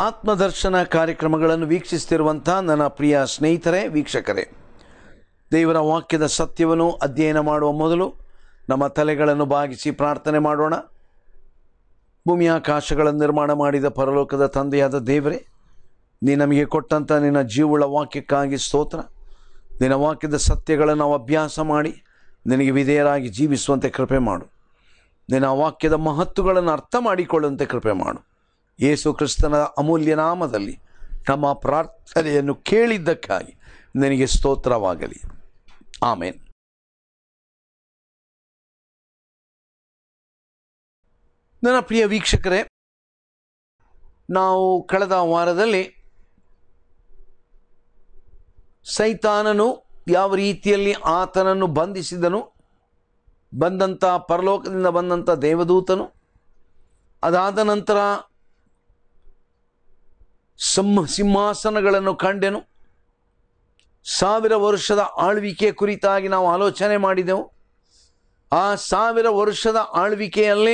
ಆತ್ಮದರ್ಶನ ಕಾರ್ಯಕ್ರಮಗಳನ್ನು ವೀಕ್ಷಿಸ್ತಿರುವಂಥ ನನ್ನ ಪ್ರಿಯ ಸ್ನೇಹಿತರೇ ವೀಕ್ಷಕರೇ ದೇವರ ವಾಕ್ಯದ ಸತ್ಯವನ್ನು ಅಧ್ಯಯನ ಮಾಡುವ ಮೊದಲು ನಮ್ಮ ತಲೆಗಳನ್ನು ಬಾಗಿಸಿ ಪ್ರಾರ್ಥನೆ ಮಾಡೋಣ ಭೂಮಿ ಆಕಾಶಗಳನ್ನು ನಿರ್ಮಾಣ ಮಾಡಿದ ಪರಲೋಕದ ತಂದೆಯಾದ ದೇವರೇ ನೀ ನಮಗೆ ಕೊಟ್ಟಂಥ ನಿನ್ನ ಜೀವಳ ವಾಕ್ಯಕ್ಕಾಗಿ ಸ್ತೋತ್ರ ನಿನ್ನ ವಾಕ್ಯದ ಸತ್ಯಗಳನ್ನು ನಾವು ಅಭ್ಯಾಸ ಮಾಡಿ ನಿನಗೆ ವಿಧೇಯರಾಗಿ ಜೀವಿಸುವಂತೆ ಕೃಪೆ ಮಾಡು ನಿನ್ನ ವಾಕ್ಯದ ಮಹತ್ವಗಳನ್ನು ಅರ್ಥ ಮಾಡಿಕೊಳ್ಳುವಂತೆ ಕೃಪೆ ಮಾಡು ಯೇಸು ಕ್ರಿಸ್ತನ ಅಮೂಲ್ಯ ನಾಮದಲ್ಲಿ ನಮ್ಮ ಪ್ರಾರ್ಥನೆಯನ್ನು ಕೇಳಿದ್ದಕ್ಕಾಗಿ ನಿನಗೆ ಸ್ತೋತ್ರವಾಗಲಿ ಆಮೇನ್ ನನ್ನ ಪ್ರಿಯ ವೀಕ್ಷಕರೇ ನಾವು ಕಳೆದ ವಾರದಲ್ಲಿ ಸೈತಾನನು ಯಾವ ರೀತಿಯಲ್ಲಿ ಆತನನ್ನು ಬಂಧಿಸಿದನು ಬಂದಂಥ ಪರಲೋಕದಿಂದ ಬಂದಂಥ ದೇವದೂತನು ಅದಾದ ನಂತರ ಸಮ್ಮ ಸಿಂಹಾಸನಗಳನ್ನು ಕಂಡೆನು ಸಾವಿರ ವರ್ಷದ ಆಳ್ವಿಕೆ ಕುರಿತಾಗಿ ನಾವು ಆಲೋಚನೆ ಮಾಡಿದೆವು ಆ ಸಾವಿರ ವರ್ಷದ ಆಳ್ವಿಕೆಯಲ್ಲಿ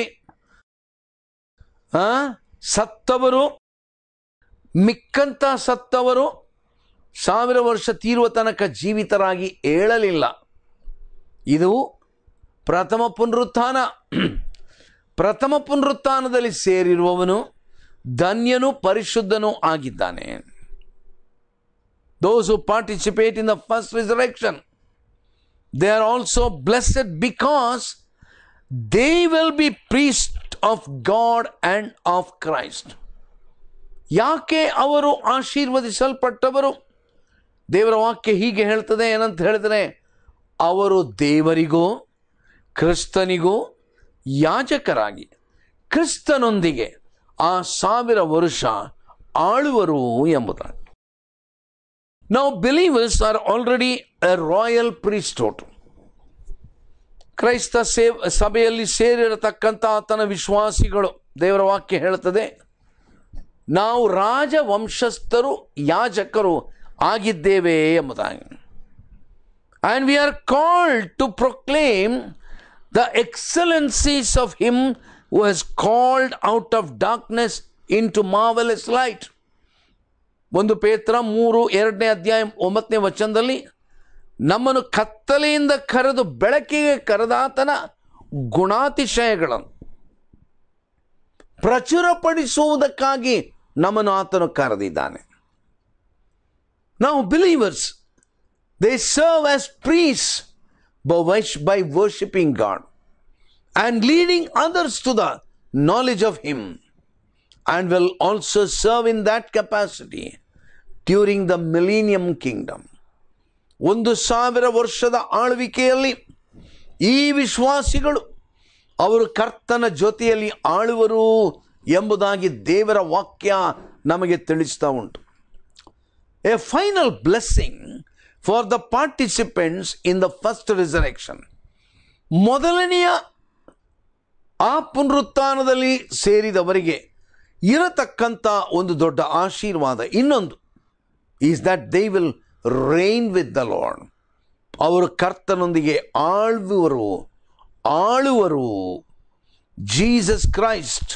ಆ, ಸತ್ತವರು ಮಿಕ್ಕಂತ ಸತ್ತವರು ಸಾವಿರ ವರ್ಷ ತೀರುವ ತನಕ ಜೀವಿತರಾಗಿ ಏಳಲಿಲ್ಲ ಇದು ಪ್ರಥಮ ಪುನರುತ್ಥಾನ ಪ್ರಥಮ ಪುನರುತ್ಥಾನದಲ್ಲಿ ಸೇರಿರುವವನು ಧನ್ಯನು ಪರಿಶುದ್ಧನೂ ಆಗಿದ್ದಾನೆ those who participate in the first resurrection they are also blessed because they will be priests of God and of Christ ಯಾಕೆ ಅವರು ಆಶೀರ್ವದಿಸಲ್ಪಟ್ಟವರು ದೇವರ ವಾಕ್ಯ ಹೀಗೆ ಹೇಳ್ತದೆ ಏನಂತ ಹೇಳಿದ್ರೆ ಅವರು ದೇವರಿಗೂ ಕ್ರಿಸ್ತನಿಗೂ ಯಾಜಕರಾಗಿ ಕ್ರಿಸ್ತನೊಂದಿಗೆ ಆ ಸಾವಿರ ವರ್ಷ ಆಳುವರು ಎಂಬುದಾಗಿ ನಾವು believers are already a royal priesthood ಕ್ರೈಸ್ತ ಸೇವ್ ಸಭೆಯಲ್ಲಿ ಸೇರಿರತಕ್ಕಂಥ ಆತನ ವಿಶ್ವಾಸಿಗಳು ದೇವರ ವಾಕ್ಯ ಹೇಳ್ತದೆ ನಾವು ರಾಜವಂಶಸ್ಥರು ಯಾಜಕರು ಆಗಿದ್ದೇವೆ ಎಂಬುದಾಗಿ and we are called to proclaim the excellencies of him who has called out of darkness into marvellous light ಒಂದು ಪೇತ್ರ ಮೂರು ಎರಡನೇ ಅಧ್ಯಾಯ ಒಂಬತ್ತನೇ ವಚನದಲ್ಲಿ ನಮ್ಮನ್ನು ಕತ್ತಲೆಯಿಂದ ಕರೆದು ಬೆಳಕಿಗೆ ಕರೆದಾತನ ಗುಣಾತಿಶಯಗಳನ್ನು ಪ್ರಚುರಪಡಿಸುವುದಕ್ಕಾಗಿ ನಮ್ಮನ್ನು ಆತನು ಕರೆದಿದ್ದಾನೆ ನಾವು believers they serve as priests by worshipping God and leading others to the knowledge of him and will also serve in that capacity during the millennium kingdom. ಒಂದು ಸಾವಿರ ವರ್ಷದ ಆಳ್ವಿಕೆಯಲ್ಲಿ ಈ ವಿಶ್ವಾಸಿಗಳು ಅವರು ಕರ್ತನ ಜೊತೆಯಲ್ಲಿ ಆಳುವರು ಎಂಬುದಾಗಿ ದೇವರ ವಾಕ್ಯ ನಮಗೆ ತಿಳಿಸ್ತಾ ಉಂಟು a final blessing for the participants in the first resurrection ಮೊದಲನೆಯ ಆ ಪುನರುತ್ಥಾನದಲ್ಲಿ ಸೇರಿದವರಿಗೆ ಇರತಕ್ಕಂಥ ಒಂದು ದೊಡ್ಡ ಆಶೀರ್ವಾದ ಇನ್ನೊಂದು is that they will reign with the Lord ಅವರು ಕರ್ತನೊಂದಿಗೆ ಆಳುವರು ಆಳುವರು ಜೀಸಸ್ ಕ್ರೈಸ್ಟ್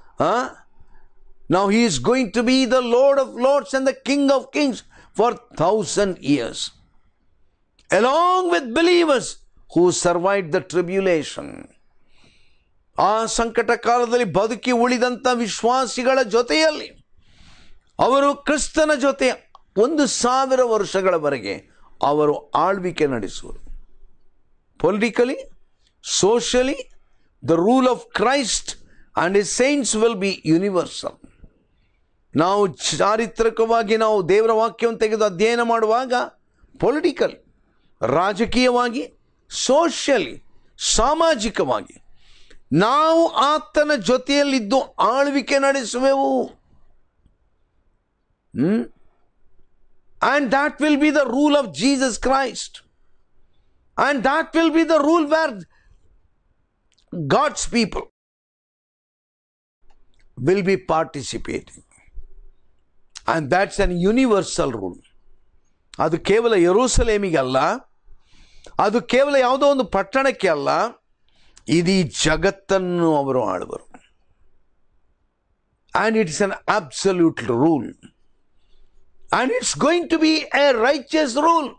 ನಾವು he is going to be the Lord of lords and the king of kings for thousand years along with believers who survived the tribulation ಆ ಸಂಕಟ ಕಾಲದಲ್ಲಿ ಬದುಕಿ ಉಳಿದಂಥ ವಿಶ್ವಾಸಿಗಳ ಜೊತೆಯಲ್ಲಿ ಅವರು ಕ್ರಿಸ್ತನ ಜೊತೆ ಒಂದು ಸಾವಿರ ವರ್ಷಗಳವರೆಗೆ ಅವರು ಆಳ್ವಿಕೆ ನಡೆಸುವರು politically socially the rule of Christ and his science will be universal ನಾವು ಚಾರಿತ್ರಿಕವಾಗಿ ನಾವು ದೇವರ ವಾಕ್ಯವನ್ನು ತೆಗೆದು ಅಧ್ಯಯನ ಮಾಡುವಾಗ ಪೊಲಿಟಿಕಲ್ ರಾಜಕೀಯವಾಗಿ ಸೋಷಿಯಲಿ ಸಾಮಾಜಿಕವಾಗಿ ನಾವು ಆತನ ಜೊತೆಯಲ್ಲಿದ್ದು ಆಳ್ವಿಕೆ ನಡೆಸುವೆವು and that will be the rule of Jesus Christ and that will be the rule where God's people will be participating and that's an universal rule ಅದು ಕೇವಲ ಯರೂಸಲೇಮಿಗಲ್ಲ ಅದು ಕೇವಲ ಯಾವುದೋ ಒಂದು ಪಟ್ಟಣಕ್ಕೆ ಅಲ್ಲ ಇಡೀ ಜಗತ್ತನ್ನು ಅವರು ಆಳುವರು and it's an absolute rule. And it's going to be a righteous rule.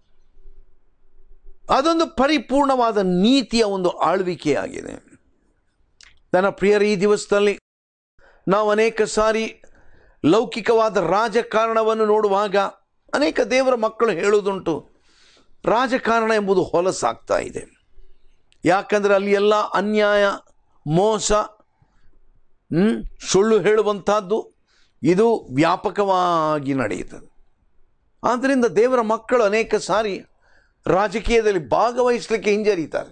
ಅದೊಂದು ಪರಿಪೂರ್ಣವಾದ ನೀತಿಯ ಒಂದು ಆಳ್ವಿಕೆಯಾಗಿದೆ ನನ್ನ ಪ್ರಿಯರ ಈ ದಿವಸದಲ್ಲಿ ನಾವು ಅನೇಕ ಸಾರಿ ಲೌಕಿಕವಾದ ರಾಜಕಾರಣವನ್ನು ನೋಡುವಾಗ ಅನೇಕ ದೇವರ ಮಕ್ಕಳು ಹೇಳುವುದುಂಟು ರಾಜಕಾರಣ ಎಂಬುದು ಹೊಲಸಾಗ್ತಾ ಇದೆ ಯಾಕಂದರೆ ಅಲ್ಲಿ ಎಲ್ಲ ಅನ್ಯಾಯ ಮೋಸ ಹ್ಮ್, ಸುಳ್ಳು ಹೇಳುವಂಥದ್ದು ಇದು ವ್ಯಾಪಕವಾಗಿ ನಡೆಯುತ್ತದೆ ಆದ್ದರಿಂದ ದೇವರ ಮಕ್ಕಳು ಅನೇಕ ಸಾರಿ ರಾಜಕೀಯದಲ್ಲಿ ಭಾಗವಹಿಸಲಿಕ್ಕೆ ಹಿಂಜರಿತಾರೆ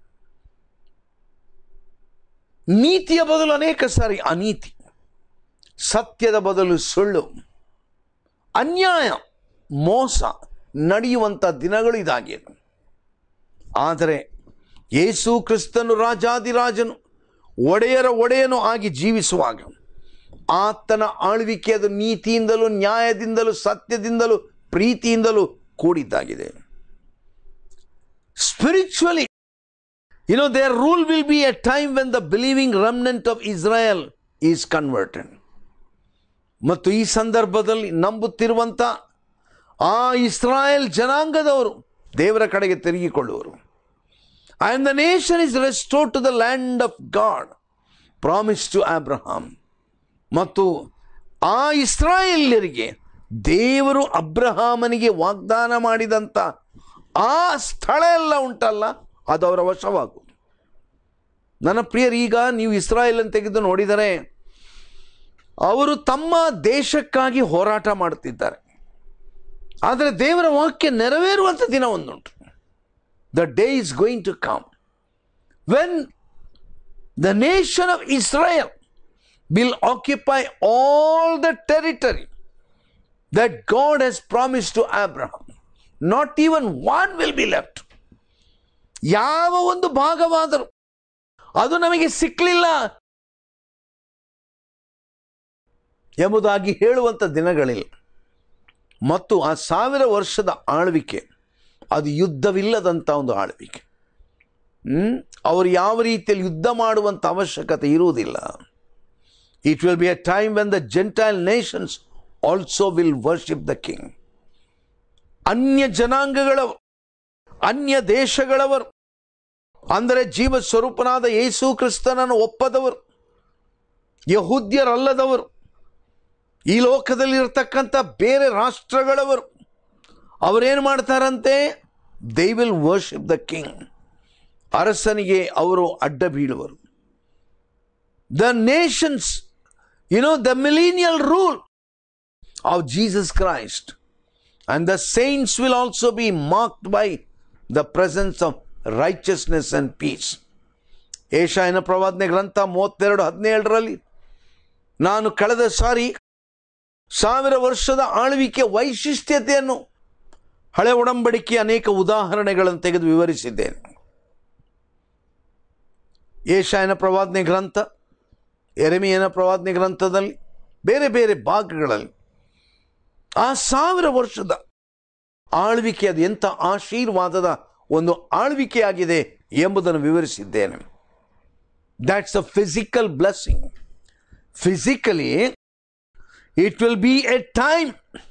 ನೀತಿಯ ಬದಲು ಅನೇಕ ಸಾರಿ ಅನೀತಿ ಸತ್ಯದ ಬದಲು ಸುಳ್ಳು ಅನ್ಯಾಯ ಮೋಸ ನಡೆಯುವಂಥ ದಿನಗಳು ಇದಾಗಿದೆ ಆದರೆ ಯೇಸು ಕ್ರಿಸ್ತನು ರಾಜಾದಿರಾಜನು ಒಡೆಯರ ಒಡೆಯನು ಆಗಿ ಜೀವಿಸುವಾಗ ಆತನ ಆಳ್ವಿಕೆ ಅದು ನೀತಿಯಿಂದಲೂ ನ್ಯಾಯದಿಂದಲೂ ಸತ್ಯದಿಂದಲೂ ಪ್ರೀತಿಯಿಂದಲೂ ಕೂಡಿದ್ದಾಗಿದೆ spiritually you know their rule will be a time when the believing remnant of Israel is converted ಮತ್ತು ಈ ಸಂದರ್ಭದಲ್ಲಿ ನಂಬುತ್ತಿರುವಂಥ ಆ ಇಸ್ರಾಯೇಲ್ ಜನಾಂಗದವರು ದೇವರ ಕಡೆಗೆ ತಿರುಗಿಕೊಳ್ಳುವರು and the nation is restore to the land of God promise to Abraham ಮತ್ತು ಆ ಇಸ್ರಾಯೇಲ್ಯರಿಗೆ ದೇವರು ಅಬ್ರಹಾಮನಿಗೆ ವಾಗ್ದಾನ ಮಾಡಿದಂಥ ಆ ಸ್ಥಳ ಎಲ್ಲ ಉಂಟಲ್ಲ ಅದು ಅವರ ವಶವಾಗುವುದು ನನ್ನ ಪ್ರಿಯರು ಈಗ ನೀವು ಇಸ್ರಾಯೇಲ್ ಅಂತ ತೆಗೆದು ನೋಡಿದರೆ ಅವರು ತಮ್ಮ ದೇಶಕ್ಕಾಗಿ ಹೋರಾಟ ಮಾಡುತ್ತಿದ್ದಾರೆ ಆದರೆ ದೇವರ ವಾಕ್ಯ ನೆರವೇರುವಂಥ ದಿನ ಒಂದುಂಟು the day is going to come when the nation of Israel will occupy all the territory that God has promise to Abraham not even one will be left ಯಾವ ಒಂದು ಭಾಗವಾದರೂ ಅದು ನಮಗೆ ಸಿಕ್ಕಲಿಲ್ಲ ಎಂಬುದಾಗಿ ಹೇಳುವಂಥ ದಿನಗಳಿಲ್ಲ ಮತ್ತು ಆ ಸಾವಿರ ವರ್ಷದ ಆಳ್ವಿಕೆ ಅದು ಯುದ್ಧವಿಲ್ಲದಂಥ ಒಂದು ಆಳ್ವಿಕೆ ಹ್ಮ್? ಅವರು ಯಾವ ರೀತಿಯಲ್ಲಿ ಯುದ್ಧ ಮಾಡುವಂಥ ಅವಶ್ಯಕತೆ ಇರುವುದಿಲ್ಲ it will be a time when the gentile nations also will worship the king ಅನ್ಯ ಜನಾಂಗಗಳವರು ಅನ್ಯ ದೇಶಗಳವರು ಅಂದರೆ ಜೀವ ಸ್ವರೂಪನಾದ ಯೇಸು ಕ್ರಿಸ್ತನನ್ನು ಒಪ್ಪದವರು ಯಹೂದ್ಯರಲ್ಲದವರು ಈ ಲೋಕದಲ್ಲಿರ್ತಕ್ಕಂಥ ಬೇರೆ ರಾಷ್ಟ್ರಗಳವರು ಅವರೇನು ಮಾಡ್ತಾರಂತೆ they will worship the king ಅರಸನಿಗೆ ಅವರು ಅಡ್ಡ ಬೀಳುವರು the nations you know the millennial rule of Jesus Christ and the saints will also be marked by the presence of righteousness and peace ಏಷಾಯನ ಪ್ರವಾದನೆ ಗ್ರಂಥ ಮೂವತ್ತೆರಡು ಹದಿನೇಳರಲ್ಲಿ ನಾನು ಕಳೆದ ಸಾರಿ ಸಾವಿರ ವರ್ಷದ ಆಳ್ವಿಕೆ ವೈಶಿಷ್ಟ್ಯತೆಯನ್ನು ಹಳೆ ಒಡಂಬಡಿಕೆ ಅನೇಕ ಉದಾಹರಣೆಗಳನ್ನು ತೆಗೆದು ವಿವರಿಸಿದ್ದೇನೆ ಏಷಾಯನ ಪ್ರವಾದನೆ ಗ್ರಂಥ ಎರೆಮಿಯನ ಪ್ರವಾದನೆ ಗ್ರಂಥದಲ್ಲಿ ಬೇರೆ ಬೇರೆ ಭಾಗಗಳಲ್ಲಿ ಆ ಸಾವಿರ ವರ್ಷದ ಆಳ್ವಿಕೆ ಅದು ಎಂಥ ಆಶೀರ್ವಾದದ ಒಂದು ಆಳ್ವಿಕೆಯಾಗಿದೆ ಎಂಬುದನ್ನು ವಿವರಿಸಿದ್ದೇನೆ that's a physical blessing physically it will be a time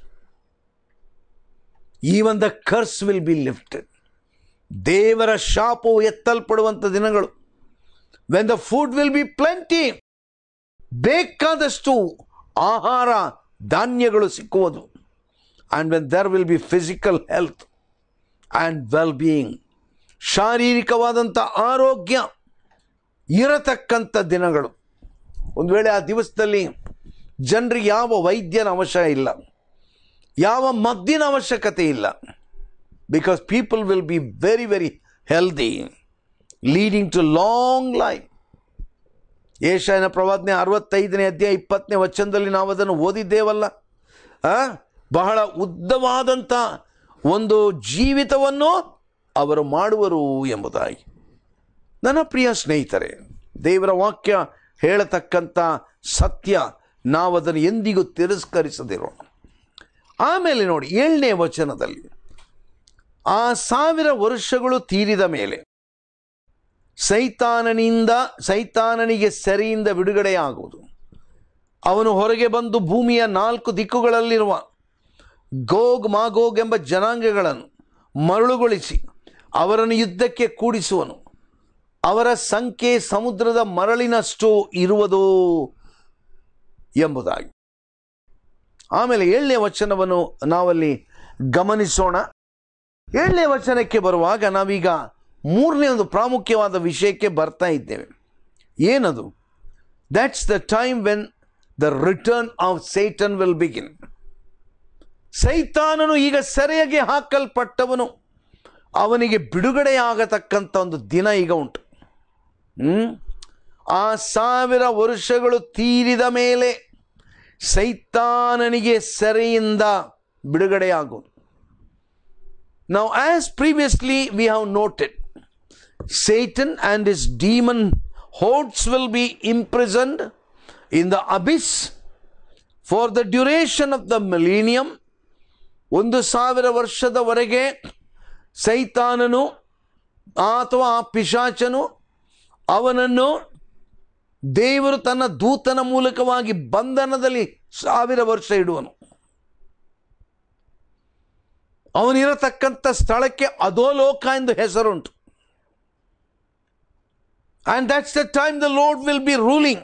even the curse will be lifted ದೇವರ ಶಾಪವು ಎತ್ತಲ್ಪಡುವಂಥ ದಿನಗಳು when the food will be plenty ಬೇಕಾದಷ್ಟು ಆಹಾರ ಧಾನ್ಯಗಳು ಸಿಕ್ಕುವುದು and when there will be physical health and well being ಶಾರೀರಿಕವಾದಂಥ ಆರೋಗ್ಯ ಇರತಕ್ಕಂಥ ದಿನಗಳು ಒಂದು ವೇಳೆ ಆ ದಿವಸದಲ್ಲಿ ಜನರಿಗೆ ಯಾವ ವೈದ್ಯನ ಅವಶ್ಯ ಇಲ್ಲ ಯಾವ ಮದ್ದಿನ ಅವಶ್ಯಕತೆ ಇಲ್ಲ because people will be very very healthy leading to long life ಏಷಾಯನ ಪ್ರವಾದನೆ ಅರವತ್ತೈದನೇ ಅಧ್ಯಾಯ ಇಪ್ಪತ್ತನೇ ವಚನದಲ್ಲಿ ನಾವು ಅದನ್ನು ಓದಿದ್ದೇವಲ್ಲ ಆ? ಬಹಳ ಉದ್ದವಾದಂಥ ಒಂದು ಜೀವಿತವನ್ನು ಅವರು ಮಾಡುವರು ಎಂಬುದಾಗಿ ನನ್ನ ಪ್ರಿಯ ಸ್ನೇಹಿತರೆ ದೇವರ ವಾಕ್ಯ ಹೇಳತಕ್ಕಂಥ ಸತ್ಯ ನಾವು ಅದನ್ನು ಎಂದಿಗೂ ತಿರಸ್ಕರಿಸದಿರೋಣ ಆಮೇಲೆ ನೋಡಿ ಏಳನೇ ವಚನದಲ್ಲಿ ಆ ಸಾವಿರ ವರ್ಷಗಳು ತೀರಿದ ಮೇಲೆ ಸೈತಾನನಿಂದ ಸೈತಾನನಿಗೆ ಸೆರೆಯಿಂದ ಬಿಡುಗಡೆಯಾಗುವುದು ಅವನು ಹೊರಗೆ ಬಂದು ಭೂಮಿಯ ನಾಲ್ಕು ದಿಕ್ಕುಗಳಲ್ಲಿರುವ ಗೋಗ್ ಮಾಗೋಗ್ ಎಂಬ ಜನಾಂಗಗಳನ್ನು ಮರಳುಗೊಳಿಸಿ ಅವರನ್ನು ಯುದ್ಧಕ್ಕೆ ಕೂಡಿಸುವನು ಅವರ ಸಂಖ್ಯೆ ಸಮುದ್ರದ ಮರಳಿನಷ್ಟು ಇರುವುದು ಎಂಬುದಾಗಿ ಆಮೇಲೆ ಏಳನೇ ವಚನವನ್ನು ನಾವಲ್ಲಿ ಗಮನಿಸೋಣ ಏಳನೇ ವಚನಕ್ಕೆ ಬರುವಾಗ ನಾವೀಗ ಮೂರನೇ ಒಂದು ಪ್ರಾಮುಖ್ಯವಾದ ವಿಷಯಕ್ಕೆ ಬರ್ತಾ ಇದ್ದೇವೆ ಏನದು that's the time when the return of Satan will begin ಸೈತಾನನು ಈಗ ಸೆರೆಗೆ ಹಾಕಲ್ಪಟ್ಟವನು ಅವನಿಗೆ ಬಿಡುಗಡೆಯಾಗತಕ್ಕಂಥ ಒಂದು ದಿನ ಈಗ ಉಂಟು ಹ್ಮ್? ಆ ಸಾವಿರ ವರ್ಷಗಳು ತೀರಿದ ಮೇಲೆ ಸೈತಾನನಿಗೆ ಸೆರೆಯಿಂದ ಬಿಡುಗಡೆಯಾಗುವುದು ನಾವು as previously we have noted Satan and his demon hordes will be imprisoned in the abyss for the duration of the millennium. ಒಂದು ಸಾವಿರ ವರ್ಷದವರೆಗೆ ಸೈತಾನನು ಅಥವಾ ಆ ಪಿಶಾಚನು ಅವನನ್ನು ದೇವರು ತನ್ನ ದೂತನ ಮೂಲಕವಾಗಿ ಬಂಧನದಲ್ಲಿ ಸಾವಿರ ವರ್ಷ ಇಡುವನು ಅವನಿರತಕ್ಕಂಥ ಸ್ಥಳಕ್ಕೆ ಅಧೋಲೋಕ ಎಂದು ಹೆಸರುಂಟು And that's the time the Lord will be ruling.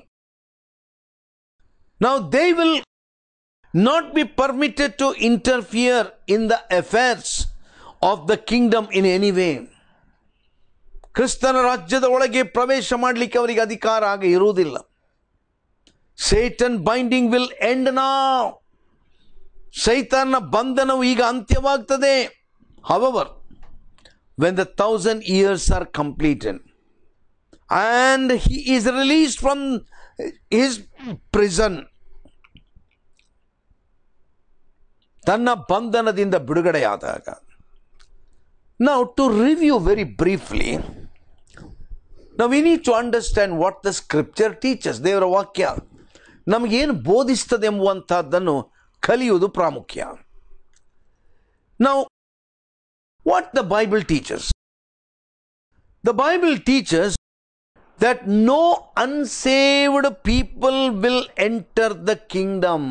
Now they will not be permitted to interfere in the affairs of the kingdom in any way. ಕ್ರಿಸ್ತನ ರಾಜ್ಯದ ಒಳಗೆ ಪ್ರವೇಶ ಮಾಡಲಿಕ್ಕೆ ಅವರಿಗೆ ಅಧಿಕಾರ ಆಗ ಇರುವುದಿಲ್ಲ ಸೇಟನ್ ಬೈಂಡಿಂಗ್ ವಿಲ್ ಎಂಡ್ ನಾವ್ ಸೈತಾನ್ನ ಬಂಧನವು ಈಗ ಅಂತ್ಯವಾಗ್ತದೆ however when the thousand years are completed and he is released from his prison ತನ್ನ ಬಂಧನದಿಂದ ಬಿಡುಗಡೆಯಾದಾಗ ನಾವು ಟು ರಿವ್ಯೂ ವೆರಿ ಬ್ರೀಫ್ಲಿ ನಾವು we need to understand what the scripture teachers ದೇವರ ವಾಕ್ಯ ನಮಗೇನು ಬೋಧಿಸ್ತದೆ ಎಂಬುವಂಥದ್ದನ್ನು ಕಲಿಯುವುದು ಪ್ರಾಮುಖ್ಯ ನಾವು what the Bible teachers the Bible teachers that no unsaved people will enter the kingdom.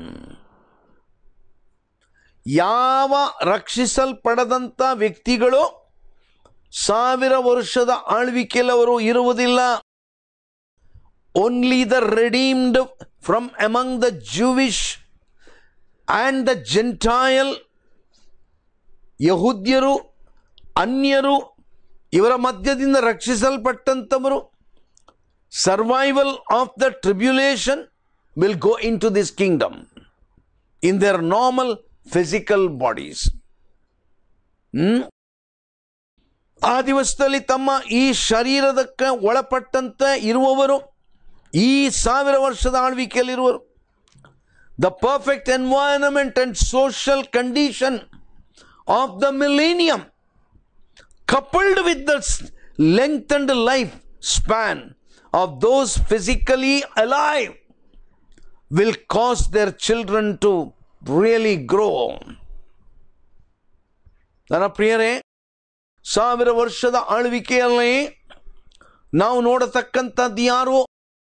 ಯಾವ ರಕ್ಷಿಸಲ್ಪಡದಂಥ ವ್ಯಕ್ತಿಗಳು ಸಾವಿರ ವರ್ಷದ ಆಳ್ವಿಕೆಯಲ್ಲಿ ಅವರು ಇರುವುದಿಲ್ಲ only the redeemed from among the Jewish and the gentile ಯಹುದ್ಯರು ಅನ್ಯರು ಇವರ ಮಧ್ಯದಿಂದ ರಕ್ಷಿಸಲ್ಪಟ್ಟಂಥವರು survival of the tribulation will go into this kingdom in their normal physical bodies. ಹ್ಮ್? ಆ ದಿವಸದಲ್ಲಿ ತಮ್ಮ ಈ ಶರೀರದಕ್ಕೆ ಒಳಪಟ್ಟಂತೆ ಇರುವವರು ಈ ಸಾವಿರ ವರ್ಷದ ಆಳ್ವಿಕೆಯಲ್ಲಿರುವರು the perfect environment and social condition of the millennium coupled with the s- lengthened life span of those physically alive will cause their children to really grow. ನನ್ನ ಪ್ರಿಯರೇ ಸಾವಿರ ವರ್ಷದ ಆಳ್ವಿಕೆಯಲ್ಲಿ ನಾವು ನೋಡತಕ್ಕಂಥದ್ದು ಯಾರು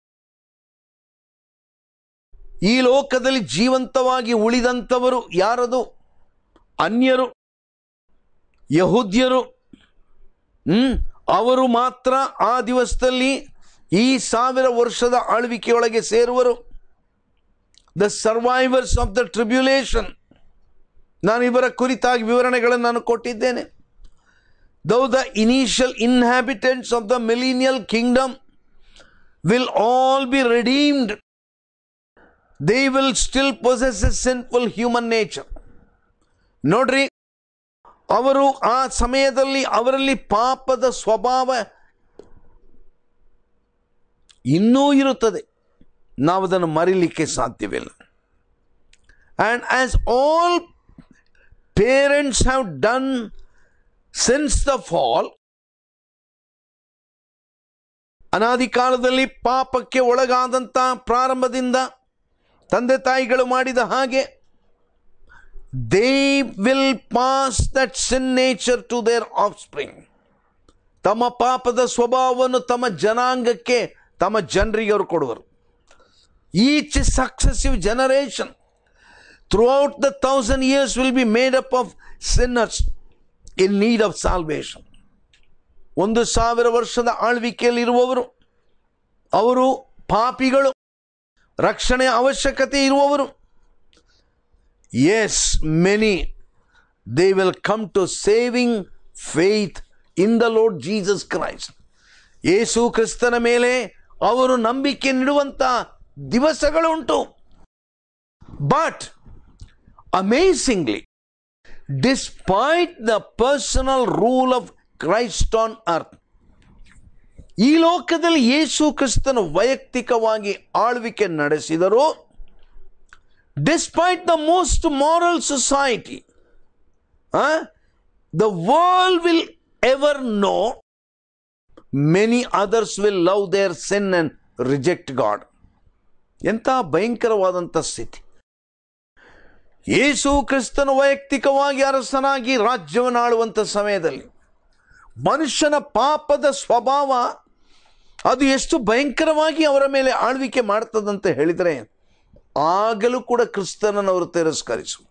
ಈ ಲೋಕದಲ್ಲಿ ಜೀವಂತವಾಗಿ ಉಳಿದಂಥವರು ಯಾರದು ಅನ್ಯರು ಯಹುದ್ಯರು ಹ್ಮ್ ಅವರು ಮಾತ್ರ ಆ ದಿವಸದಲ್ಲಿ ಈ ಸಾವಿರ ವರ್ಷದ ಆಳ್ವಿಕೆಯೊಳಗೆ ಸೇರುವರು the survivors of the tribulation ನಾನು ಇವರ ಕುರಿತಾಗಿ ವಿವರಣೆಗಳನ್ನು ನಾನು ಕೊಟ್ಟಿದ್ದೇನೆ though the initial inhabitants of the millennial kingdom will all be redeemed they will still possess a sinful human nature ನೋಡ್ರಿ ಅವರು ಆ ಸಮಯದಲ್ಲಿ ಅವರಲ್ಲಿ ಪಾಪದ ಸ್ವಭಾವ ಇನ್ನೂ ಇರುತ್ತದೆ ನಾವು ಅದನ್ನು ಮರಿಲಿಕ್ಕೆ ಸಾಧ್ಯವಿಲ್ಲ and as all parents have done sins the fall ಅನಾದಿ ಕಾಲದಲ್ಲಿ ಪಾಪಕ್ಕೆ ಒಳಗಾದಂಥ ಪ್ರಾರಂಭದಿಂದ ತಂದೆ ತಾಯಿಗಳು ಮಾಡಿದ ಹಾಗೆ they will pass that sin nature to their offspring ತಮ್ಮ ಪಾಪದ ಸ್ವಭಾವವನ್ನು ತಮ್ಮ ಜನಾಂಗಕ್ಕೆ ತಮ್ಮ ಜನರಿಗೆ ಅವರು ಕೊಡುವರು each successive generation throughout the thousand years will be made up of sinners in need of salvation ಒಂದು ಸಾವಿರ ವರ್ಷದ ಆಳ್ವಿಕೆಯಲ್ಲಿರುವವರು ಅವರು ಪಾಪಿಗಳು ರಕ್ಷಣೆಯ ಅವಶ್ಯಕತೆ ಇರುವವರು as many they will come to saving faith in the Lord Jesus Christ ಯೇಸು ಕ್ರಿಸ್ತನ ಮೇಲೆ ಅವರು ನಂಬಿಕೆ ನೀಡುವಂಥ ದಿವಸಗಳುಂಟು but amazingly despite the personal rule of Christ on earth ಈ ಲೋಕದಲ್ಲಿ ಯೇಸು ಕ್ರಿಸ್ತನು ವೈಯಕ್ತಿಕವಾಗಿ ಆಳ್ವಿಕೆ ನಡೆಸಿದರು despite the most moral society the world will ever know many others will love their sin and reject God ಎಂಥ ಭಯಂಕರವಾದಂಥ ಸ್ಥಿತಿ ಯೇಸು ಕ್ರಿಸ್ತನು ವೈಯಕ್ತಿಕವಾಗಿ ಅರಸನಾಗಿ ರಾಜ್ಯವನ್ನು ಆಳುವಂಥ ಸಮಯದಲ್ಲಿ ಮನುಷ್ಯನ ಪಾಪದ ಸ್ವಭಾವ ಅದು ಎಷ್ಟು ಭಯಂಕರವಾಗಿ ಅವರ ಮೇಲೆ ಆಳ್ವಿಕೆ ಮಾಡ್ತದಂತ ಹೇಳಿದರೆ ಆಗಲೂ ಕೂಡ ಕ್ರಿಸ್ತನನ್ನು ಅವರು ತಿರಸ್ಕರಿಸು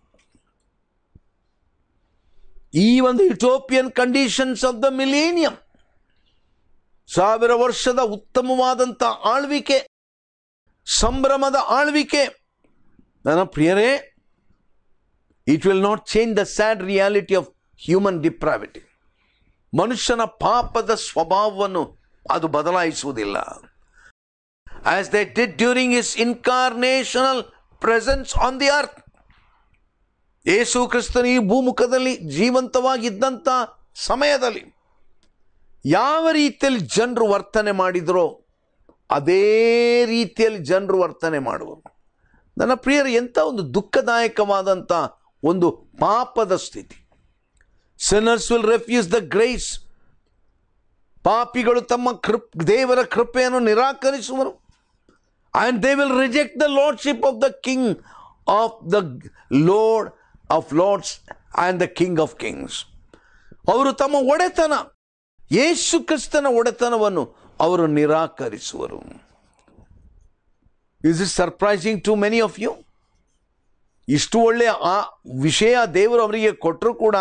ಈ ಒಂದು utopian conditions of the millennium ಸಾವಿರ ವರ್ಷದ ಉತ್ತಮವಾದಂಥ ಆಳ್ವಿಕೆ ಸಂಭ್ರಮದ ಆಳ್ವಿಕೆ ನನ್ನ ಪ್ರಿಯರೇ it will not change the sad reality of human depravity ಮನುಷ್ಯನ ಪಾಪದ ಸ್ವಭಾವವನ್ನು ಅದು ಬದಲಾಯಿಸುವುದಿಲ್ಲ as they did during his incarnational presence on the earth ಯೇಸು ಕ್ರಿಸ್ತನ ಈ ಭೂಮುಖದಲ್ಲಿ ಜೀವಂತವಾಗಿದ್ದಂಥ ಸಮಯದಲ್ಲಿ ಯಾವ ರೀತಿಯಲ್ಲಿ ಜನರು ವರ್ತನೆ ಮಾಡಿದರೋ ಅದೇ ರೀತಿಯಲ್ಲಿ ಜನರು ವರ್ತನೆ ಮಾಡುವರು ನನ್ನ ಪ್ರಿಯರು ಎಂಥ ಒಂದು ದುಃಖದಾಯಕವಾದಂಥ ಒಂದು ಪಾಪದ ಸ್ಥಿತಿ sinners will refuse the grace ಪಾಪಿಗಳು ತಮ್ಮ ಕೃಪ್ ದೇವರ ಕೃಪೆಯನ್ನು ನಿರಾಕರಿಸುವರು and they will reject the lordship of the king of the Lord of lords and the king of kings ಅವರು ತಮ್ಮ ಒಡೆತನ ಯೇಸು ಕ್ರಿಸ್ತನ ಒಡೆತನವನ್ನು ಅವರು ನಿರಾಕರಿಸುವರು is it surprising to many of you ಇಷ್ಟು ಒಳ್ಳೆಯ ಆ ವಿಷಯ ದೇವರು ಅವರಿಗೆ ಕೊಟ್ಟರು ಕೂಡ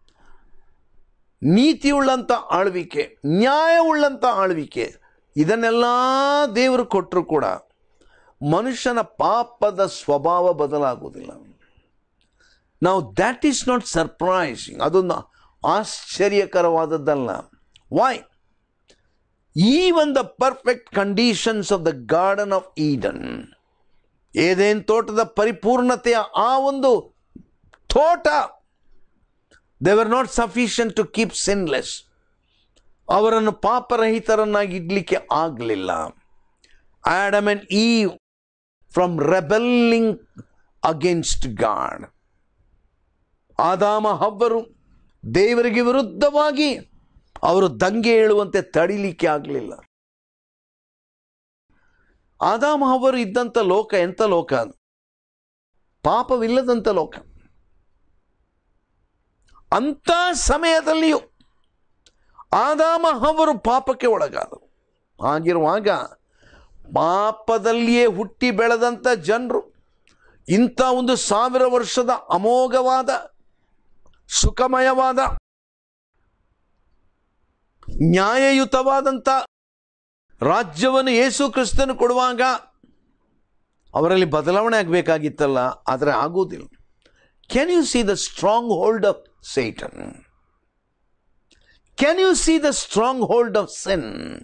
ನೀತಿಯುಳ್ಳಂಥ ಆಳ್ವಿಕೆ ನ್ಯಾಯವುಳ್ಳಂಥ ಆಳ್ವಿಕೆ ಇದನ್ನೆಲ್ಲ ದೇವರು ಕೊಟ್ಟರು ಕೂಡ ಮನುಷ್ಯನ ಪಾಪದ ಸ್ವಭಾವ ಬದಲಾಗುವುದಿಲ್ಲ ನಾವು ದ್ಯಾಟ್ ಈಸ್ ನಾಟ್ ಸರ್ಪ್ರೈಸಿಂಗ್ ಅದೊಂದು ಆಶ್ಚರ್ಯಕರವಾದದ್ದಲ್ಲ why even the perfect conditions of the garden of Eden ಏದೇನು ತೋಟದ ಪರಿಪೂರ್ಣತೆಯ ಆ ಒಂದು ತೋಟ they were not sufficient to keep sinless ಅವರನ್ನು ಪಾಪರಹಿತರನ್ನಾಗಿ ಇಡ್ಲಿಕ್ಕೆ ಆಗಲಿಲ್ಲ Adam and Eve from rebelling against God ಆದಾಮ ಹವ್ವರು ದೇವರಿಗೆ ವಿರುದ್ಧವಾಗಿ ಅವರು ದಂಗೆ ಏಳುವಂತೆ ತಡಿಲಿಕ್ಕೆ ಆಗಲಿಲ್ಲ ಆದಾಮ ಹವ್ವರು ಇದ್ದಂಥ ಲೋಕ ಎಂಥ ಲೋಕ ಅದು ಪಾಪವಿಲ್ಲದಂಥ ಲೋಕ ಅಂಥ ಸಮಯದಲ್ಲಿಯೂ ಆದಾಮ ಅವರು ಪಾಪಕ್ಕೆ ಒಳಗಾದರು ಹಾಗಿರುವಾಗ ಪಾಪದಲ್ಲಿಯೇ ಹುಟ್ಟಿ ಬೆಳೆದಂಥ ಜನರು ಇಂಥ ಒಂದು ಸಾವಿರ ವರ್ಷದ ಅಮೋಘವಾದ ಸುಖಮಯವಾದ ನ್ಯಾಯಯುತವಾದಂಥ ರಾಜ್ಯವನ್ನು ಯೇಸು ಕ್ರಿಸ್ತನು ಕೊಡುವಾಗ ಅವರಲ್ಲಿ ಬದಲಾವಣೆ ಆಗಬೇಕಾಗಿತ್ತಲ್ಲ ಆದರೆ ಆಗುವುದಿಲ್ಲ can you see the stronghold of Satan can you see the stronghold of sin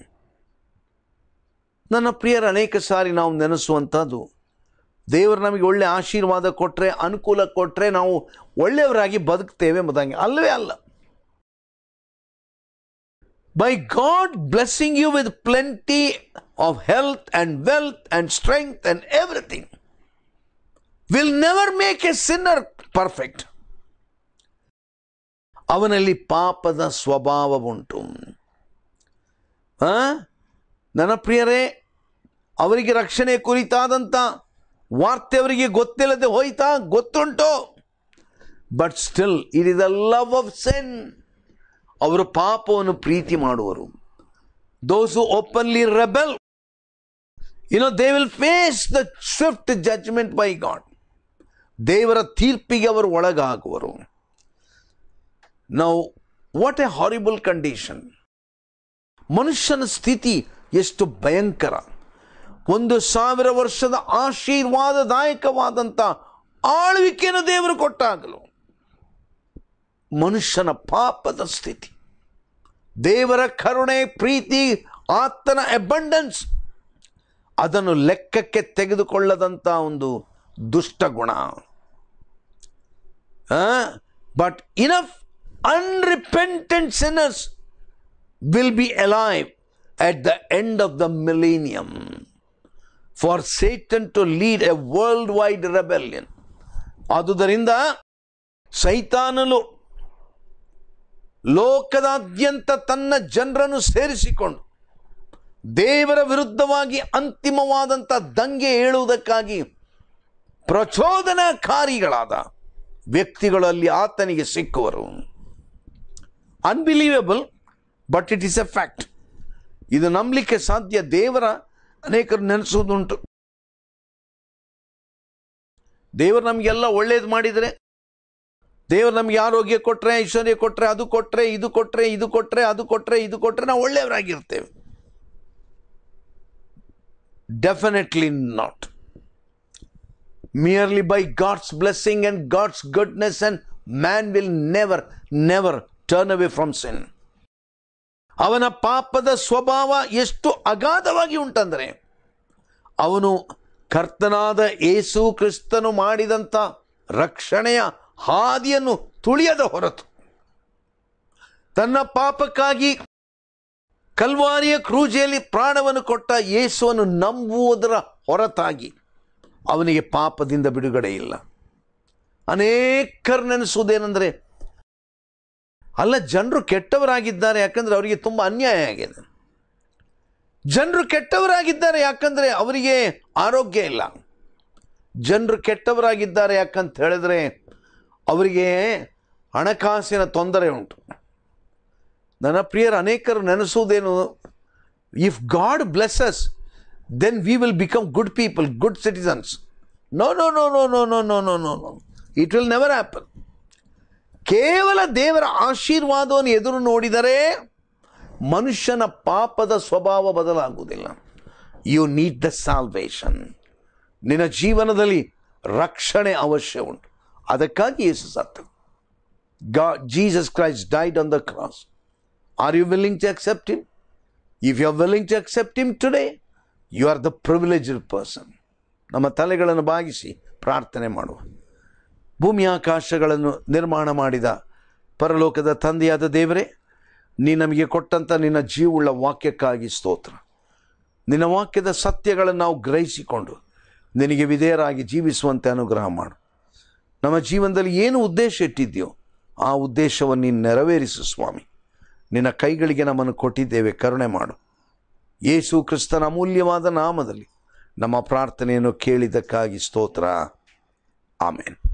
ನನ್ನ ಪ್ರಿಯರ ಅನೇಕ ಸಾರಿ ನಾವು ನೆನೆಸುವಂಥದ್ದು ದೇವರು ನಮಗೆ ಒಳ್ಳೆ ಆಶೀರ್ವಾದ ಕೊಟ್ಟರೆ ಅನುಕೂಲ ಕೊಟ್ಟರೆ ನಾವು ಒಳ್ಳೆಯವರಾಗಿ ಬದುಕ್ತೇವೆ ಎಂಬುದಾಗಿ ಅಲ್ಲವೇ ಅಲ್ಲ by God blessing you with plenty of health and wealth and strength and everything will never make a sinner perfect ಅವನಲ್ಲಿ ಪಾಪದ ಸ್ವಭಾವ ಉಂಟು ಆ? ನನ್ನ ಪ್ರಿಯರೇ ಅವರಿಗೆ ರಕ್ಷಣೆ ಕುರಿತಾದಂಥ ವಾರ್ತೆ ಅವರಿಗೆ ಗೊತ್ತಿಲ್ಲದೆ ಹೋಯ್ತಾ ಗೊತ್ತುಂಟು but still it is the love of sin ಅವರು ಪಾಪವನ್ನು ಪ್ರೀತಿ ಮಾಡುವರು those openly rebel You know, they will face the swift judgment by God. ದೇವರ ತೀರ್ಪಿಗೆ ಅವರು ಒಳಗಾಗುವರು ನಾವು ವಾಟ್ ಎ ಹಾರಿಬಲ್ ಕಂಡೀಷನ್ ಮನುಷ್ಯನ ಸ್ಥಿತಿ ಎಷ್ಟು ಭಯಂಕರ ಒಂದು ಸಾವಿರ ವರ್ಷದ ಆಶೀರ್ವಾದದಾಯಕವಾದಂಥ ಆಳ್ವಿಕೆಯನ್ನು ದೇವರು ಕೊಟ್ಟಾಗಲು ಮನುಷ್ಯನ ಪಾಪದ ಸ್ಥಿತಿ ದೇವರ ಕರುಣೆ ಪ್ರೀತಿ ಆತನ ಅಬಂಡೆನ್ಸ್ ಅದನ್ನು ಲೆಕ್ಕಕ್ಕೆ ತೆಗೆದುಕೊಳ್ಳದಂಥ ಒಂದು ದುಷ್ಟ ಗುಣ but enough unrepentant sinners will be alive at the end of the millennium for Satan to lead a worldwide rebellion. ಆದುದರಿಂದ ಸೈತಾನನು ಲೋಕದಾದ್ಯಂತ ತನ್ನ ಜನರನ್ನು ಸೇರಿಸಿಕೊಂಡು ದೇವರ ವಿರುದ್ಧವಾಗಿ ಅಂತಿಮವಾದಂಥ ದಂಗೆ ಏಳುವುದಕ್ಕಾಗಿ ಪ್ರಚೋದನಕಾರಿಗಳಾದ ವ್ಯಕ್ತಿಗಳು ಅಲ್ಲಿ ಆತನಿಗೆ ಸಿಕ್ಕುವರು unbelievable but it is a fact ಇದು ನಂಬಲಿಕ್ಕೆ ಸಾಧ್ಯ ದೇವರ ಅನೇಕರು ನೆನೆಸುವುದುಂಟು ದೇವರು ನಮಗೆಲ್ಲ ಒಳ್ಳೇದು ಮಾಡಿದರೆ ದೇವರು ನಮಗೆ ಆರೋಗ್ಯ ಕೊಟ್ಟರೆ ಐಶ್ವರ್ಯ ಕೊಟ್ಟರೆ ಅದು ಕೊಟ್ಟರೆ ಇದು ಕೊಟ್ಟರೆ ಇದು ಕೊಟ್ಟರೆ ಅದು ಕೊಟ್ಟರೆ ಇದು ಕೊಟ್ಟರೆ ನಾವು ಒಳ್ಳೆಯವರಾಗಿರ್ತೇವೆ definitely not merely by God's blessing and God's goodness, and man will never, never turn away from sin. ಅವನ ಪಾಪದ ಸ್ವಭಾವ ಎಷ್ಟು ಅಗಾಧವಾಗಿ ಉಂಟಂದರೆ ಅವನು ಕರ್ತನಾದ ಏಸು ಕ್ರಿಸ್ತನು ಮಾಡಿದಂಥ ರಕ್ಷಣೆಯ ಹಾದಿಯನ್ನು ತುಳಿಯದ ಹೊರತು ತನ್ನ ಪಾಪಕ್ಕಾಗಿ ಕಲ್ವಾರಿಯ ಕ್ರೂಜೆಯಲ್ಲಿ ಪ್ರಾಣವನ್ನು ಕೊಟ್ಟ ಯೇಸುವನ್ನು ನಂಬುವುದರ ಹೊರತಾಗಿ ಅವನಿಗೆ ಪಾಪದಿಂದ ಬಿಡುಗಡೆ ಇಲ್ಲ ಅನೇಕರು ನೆನೆಸುವುದೇನೆಂದರೆ ಅಲ್ಲ ಜನರು ಕೆಟ್ಟವರಾಗಿದ್ದಾರೆ ಯಾಕಂದ್ರೆ ಅವರಿಗೆ ತುಂಬ ಅನ್ಯಾಯ ಆಗಿದೆ ಜನರು ಕೆಟ್ಟವರಾಗಿದ್ದಾರೆ ಯಾಕಂದ್ರೆ ಅವರಿಗೆ ಆರೋಗ್ಯ ಇಲ್ಲ ಜನರು ಕೆಟ್ಟವರಾಗಿದ್ದಾರೆ ಯಾಕಂತ ಹೇಳಿದ್ರೆ ಅವರಿಗೆ ಹಣಕಾಸಿನ ತೊಂದರೆ ಉಂಟು ನನ್ನ ಪ್ರಿಯರ ಅನೇಕರು ನೆನೆಸುವುದೇನು if God blesses then we will become good people good citizens no no no no no no no no no no it will never happen ಕೇವಲ ದೇವರ ಆಶೀರ್ವಾದವನ್ನು ಎದುರು ನೋಡಿದರೆ ಮನುಷ್ಯನ ಪಾಪದ ಸ್ವಭಾವ ಬದಲಾಗುವುದಿಲ್ಲ ಯು ನೀಡ್ ದ ಸಾಲ್ವೇಷನ್ ನಿನ್ನ ಜೀವನದಲ್ಲಿ ರಕ್ಷಣೆ ಅವಶ್ಯ ಉಂಟು ಅದಕ್ಕಾಗಿ ಯೇಸು ಸತ್ತು ಗಾ Jesus Christ died on the cross are you willing to accept him if you are willing to accept him today you are the privileged person ನಮ್ಮ ತಲೆಗಳನ್ನು ಬಾಗಿಸಿ ಪ್ರಾರ್ಥನೆ ಮಾಡುವ ಭೂಮಿ ಆಕಾಶಗಳನ್ನು ನಿರ್ಮಾಣ ಮಾಡಿದ ಪರಲೋಕದ ತಂದೆಯಾದ ದೇವರೇ ನೀ ನಮಗೆ ಕೊಟ್ಟಂಥ ನಿನ್ನ ಜೀವವುಳ್ಳ ವಾಕ್ಯಕ್ಕಾಗಿ ಸ್ತೋತ್ರ ನಿನ್ನ ವಾಕ್ಯದ ಸತ್ಯಗಳನ್ನು ನಾವು ಗ್ರಹಿಸಿಕೊಂಡು ನಿನಗೆ ವಿಧೇಯರಾಗಿ ಜೀವಿಸುವಂತೆ ಅನುಗ್ರಹ ಮಾಡು ನಮ್ಮ ಜೀವನದಲ್ಲಿ ಏನು ಉದ್ದೇಶ ಇಟ್ಟಿದ್ಯೋ ಆ ಉದ್ದೇಶವನ್ನು ನೀನು ನೆರವೇರಿಸು ಸ್ವಾಮಿ ನಿನ್ನ ಕೈಗಳಿಗೆ ನಮ್ಮನ್ನು ಕೊಟ್ಟಿದ್ದೇವೆ ಕರುಣೆ ಮಾಡು ಯೇಸು ಕ್ರಿಸ್ತನ ಅಮೂಲ್ಯವಾದ ನಾಮದಲ್ಲಿ ನಮ್ಮ ಪ್ರಾರ್ಥನೆಯನ್ನು ಕೇಳಿದ್ದಕ್ಕಾಗಿ ಸ್ತೋತ್ರ ಆಮೇನ್